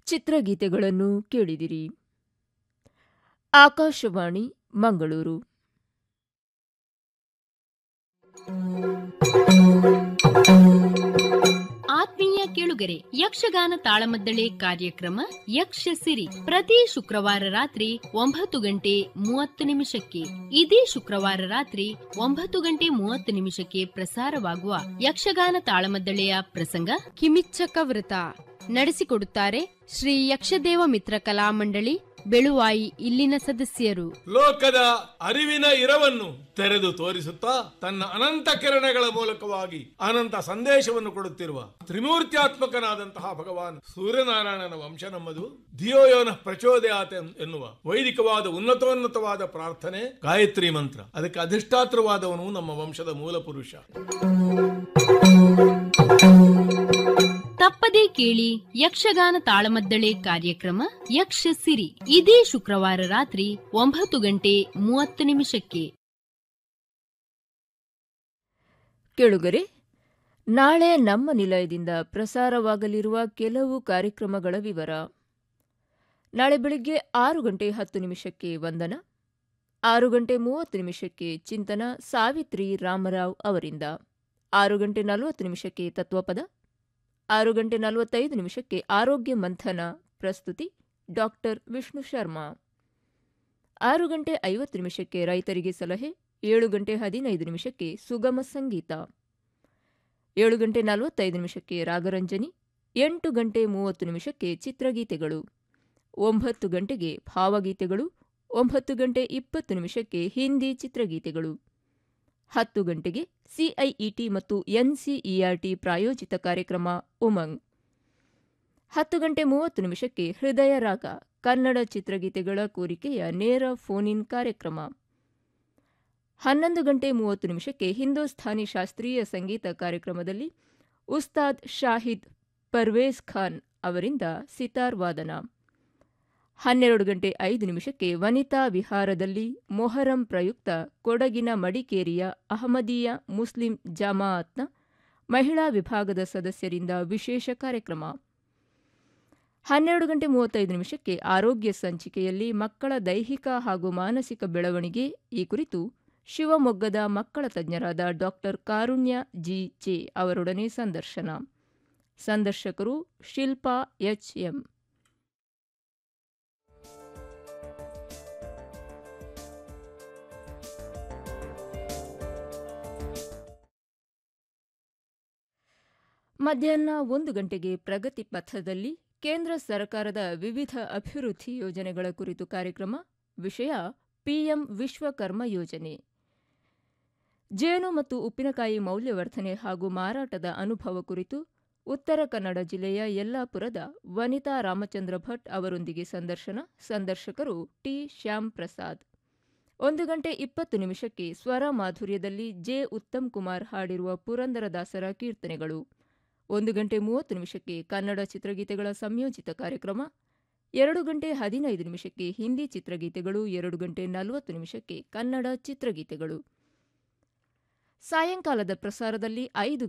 ಚಿತ್ರಗೀತೆಗಳನ್ನು ಕೇಳಿದಿರಿ ಆಕಾಶವಾಣಿ ಮಂಗಳೂರು ಆತ್ಮೀಯ ಕೇಳುಗರೆ ಯಕ್ಷಗಾನ ತಾಳಮದ್ದಳೆ ಕಾರ್ಯಕ್ರಮ ಯಕ್ಷ ಸಿರಿ ಪ್ರತಿ ಶುಕ್ರವಾರ ರಾತ್ರಿ ಒಂಬತ್ತು ಗಂಟೆ ಮೂವತ್ತು ನಿಮಿಷಕ್ಕೆ ಇದೇ ಶುಕ್ರವಾರ ರಾತ್ರಿ ಒಂಬತ್ತು ಗಂಟೆ ಮೂವತ್ತು ನಿಮಿಷಕ್ಕೆ ಪ್ರಸಾರವಾಗುವ ಯಕ್ಷಗಾನ ತಾಳಮದ್ದಳೆಯ ಪ್ರಸಂಗ ಕಿಮಿಚ್ಚಕ ವೃತ ನಡೆಸಿಕೊಡುತ್ತಾರೆ ಶ್ರೀ ಯಕ್ಷದೇವ ಮಿತ್ರ ಕಲಾಮಂಡಳಿ ಬೆಳುವಾಯಿ ಇಲ್ಲಿನ ಸದಸ್ಯರು ಲೋಕದ ಅರಿವಿನ ಇರವನ್ನು ತೆರೆದು ತೋರಿಸುತ್ತಾ ತನ್ನ ಅನಂತ ಕಿರಣಗಳ ಮೂಲಕವಾಗಿ ಅನಂತ ಸಂದೇಶವನ್ನು ಕೊಡುತ್ತಿರುವ ತ್ರಿಮೂರ್ತ್ಯಾತ್ಮಕನಾದಂತಹ ಭಗವಾನ್ ಸೂರ್ಯನಾರಾಯಣನ ವಂಶ ನಮ್ಮದು ಧಿಯೋಯೋನ ಪ್ರಚೋದಯಾತ ಎನ್ನುವ ವೈದಿಕವಾದ ಉನ್ನತೋನ್ನತವಾದ ಪ್ರಾರ್ಥನೆ ಗಾಯತ್ರಿ ಮಂತ್ರ ಅದಕ್ಕೆ ಅಧಿಷ್ಠಾತ್ರವಾದವನು ನಮ್ಮ ವಂಶದ ಮೂಲ ಪುರುಷ ತಪ್ಪದೇ ಕೇಳಿ ಯಕ್ಷಗಾನ ತಾಳಮದ್ದಳೆ ಕಾರ್ಯಕ್ರಮ ಯಕ್ಷ ಸಿರಿ ಇದೇ ಶುಕ್ರವಾರ ರಾತ್ರಿ ಒಂಬತ್ತು ಗಂಟೆ ಮೂವತ್ತು ನಿಮಿಷಕ್ಕೆ ಕೇಳುಗರೆ ನಾಳೆ ನಮ್ಮ ನಿಲಯದಿಂದ ಪ್ರಸಾರವಾಗಲಿರುವ ಕೆಲವು ಕಾರ್ಯಕ್ರಮಗಳ ವಿವರ ನಾಳೆ ಬೆಳಿಗ್ಗೆ ಆರು ಗಂಟೆ ಹತ್ತು ನಿಮಿಷಕ್ಕೆ ವಂದನ ಆರು ಗಂಟೆ ಮೂವತ್ತು ನಿಮಿಷಕ್ಕೆ ಚಿಂತನ ಸಾವಿತ್ರಿ ರಾಮರಾವ್ ಅವರಿಂದ ಆರು ಗಂಟೆ ನಲವತ್ತು ನಿಮಿಷಕ್ಕೆ ತತ್ವಪದ ಆರು ಗಂಟೆ ನಲವತ್ತೈದು ನಿಮಿಷಕ್ಕೆ ಆರೋಗ್ಯ ಮಂಥನ ಪ್ರಸ್ತುತಿ ಡಾಕ್ಟರ್ ವಿಷ್ಣು ಶರ್ಮಾ ಆರು ಗಂಟೆ ಐವತ್ತು ನಿಮಿಷಕ್ಕೆ ರೈತರಿಗೆ ಸಲಹೆ ಏಳು ಗಂಟೆ ಹದಿನೈದು ನಿಮಿಷಕ್ಕೆ ಸುಗಮ ಸಂಗೀತ ಏಳು ಗಂಟೆ ನಲವತ್ತೈದು ನಿಮಿಷಕ್ಕೆ ರಾಗರಂಜನಿ ಎಂಟು ಗಂಟೆ ಮೂವತ್ತು ನಿಮಿಷಕ್ಕೆ ಚಿತ್ರಗೀತೆಗಳು ಒಂಬತ್ತು ಗಂಟೆಗೆ ಭಾವಗೀತೆಗಳು ಒಂಬತ್ತು ಗಂಟೆ ಇಪ್ಪತ್ತು ನಿಮಿಷಕ್ಕೆ ಹಿಂದಿ ಚಿತ್ರಗೀತೆಗಳು ಹತ್ತು ಗಂಟೆಗೆ ಸಿಐಇಟಿ ಮತ್ತು ಎನ್ಸಿಇಆರ್ಟಿ ಪ್ರಾಯೋಜಿತ ಕಾರ್ಯಕ್ರಮ ಉಮಂಗ್ ಹತ್ತು ಗಂಟೆ ಮೂವತ್ತು ನಿಮಿಷಕ್ಕೆ ಹೃದಯ ರಾಗ ಕನ್ನಡ ಚಿತ್ರಗೀತೆಗಳ ಕೋರಿಕೆಯ ನೇರ ಫೋನ್ ಇನ್ ಕಾರ್ಯಕ್ರಮ ಹನ್ನೊಂದು ಗಂಟೆ ಮೂವತ್ತು ನಿಮಿಷಕ್ಕೆ ಹಿಂದೂಸ್ಥಾನಿ ಶಾಸ್ತ್ರೀಯ ಸಂಗೀತ ಕಾರ್ಯಕ್ರಮದಲ್ಲಿ ಉಸ್ತಾದ್ ಶಾಹಿದ್ ಪರ್ವೇಜ್ ಖಾನ್ ಅವರಿಂದ ಸಿತಾರ್ ವಾದನ ಹನ್ನೆರಡು ಗಂಟೆ ಐದು ನಿಮಿಷಕ್ಕೆ ವನಿತಾ ವಿಹಾರದಲ್ಲಿ ಮೊಹರಂ ಪ್ರಯುಕ್ತ ಕೊಡಗಿನ ಮಡಿಕೇರಿಯ ಅಹಮದೀಯ ಮುಸ್ಲಿಂ ಜಮಾಅತ್ನ ಮಹಿಳಾ ವಿಭಾಗದ ಸದಸ್ಯರಿಂದ ವಿಶೇಷ ಕಾರ್ಯಕ್ರಮ ಹನ್ನೆರಡು ಗಂಟೆ ಮೂವತ್ತೈದು ನಿಮಿಷಕ್ಕೆ ಆರೋಗ್ಯ ಸಂಚಿಕೆಯಲ್ಲಿ ಮಕ್ಕಳ ದೈಹಿಕ ಹಾಗೂ ಮಾನಸಿಕ ಬೆಳವಣಿಗೆ ಈ ಕುರಿತು ಶಿವಮೊಗ್ಗದ ಮಕ್ಕಳ ತಜ್ಞರಾದ ಡಾಕ್ಟರ್ ಕಾರುಣ್ಯ ಜಿ ಚೆ ಅವರೊಡನೆ ಸಂದರ್ಶನ ಸಂದರ್ಶಕರು ಶಿಲ್ಪಾ ಎಚ್ಎಂ ಮಧ್ಯಾಹ್ನ ಒಂದು ಗಂಟೆಗೆ ಪ್ರಗತಿ ಪಥದಲ್ಲಿ ಕೇಂದ್ರ ಸರ್ಕಾರದ ವಿವಿಧ ಅಭಿವೃದ್ಧಿ ಯೋಜನೆಗಳ ಕುರಿತು ಕಾರ್ಯಕ್ರಮ ವಿಷಯ ಪಿಎಂ ವಿಶ್ವಕರ್ಮ ಯೋಜನೆ ಜೇನು ಮತ್ತು ಉಪ್ಪಿನಕಾಯಿ ಮೌಲ್ಯವರ್ಧನೆ ಹಾಗೂ ಮಾರಾಟದ ಅನುಭವ ಕುರಿತು ಉತ್ತರ ಕನ್ನಡ ಜಿಲ್ಲೆಯ ಯಲ್ಲಾಪುರದ ವನಿತಾ ರಾಮಚಂದ್ರ ಭಟ್ ಅವರೊಂದಿಗೆ ಸಂದರ್ಶನ ಸಂದರ್ಶಕರು ಟಿ ಶ್ಯಾಮ್ ಪ್ರಸಾದ್ ಒಂದು ಗಂಟೆ ಇಪ್ಪತ್ತು ನಿಮಿಷಕ್ಕೆ ಸ್ವರ ಮಾಧುರ್ಯದಲ್ಲಿ ಜೆ ಉತ್ತಮ್ ಕುಮಾರ್ ಹಾಡಿರುವ ಪುರಂದರದಾಸರ ಕೀರ್ತನೆಗಳು ಒಂದು ಗಂಟೆ ಮೂವತ್ತು ನಿಮಿಷಕ್ಕೆ ಕನ್ನಡ ಚಿತ್ರಗೀತೆಗಳ ಸಂಯೋಜಿತ ಕಾರ್ಯಕ್ರಮ ಎರಡು ಗಂಟೆ ಹದಿನೈದು ನಿಮಿಷಕ್ಕೆ ಹಿಂದಿ ಚಿತ್ರಗೀತೆಗಳು ಎರಡು ಗಂಟೆ ನಲವತ್ತು ನಿಮಿಷಕ್ಕೆ ಕನ್ನಡ ಚಿತ್ರಗೀತೆಗಳು ಸಾಯಂಕಾಲದ ಪ್ರಸಾರದಲ್ಲಿ ಐದು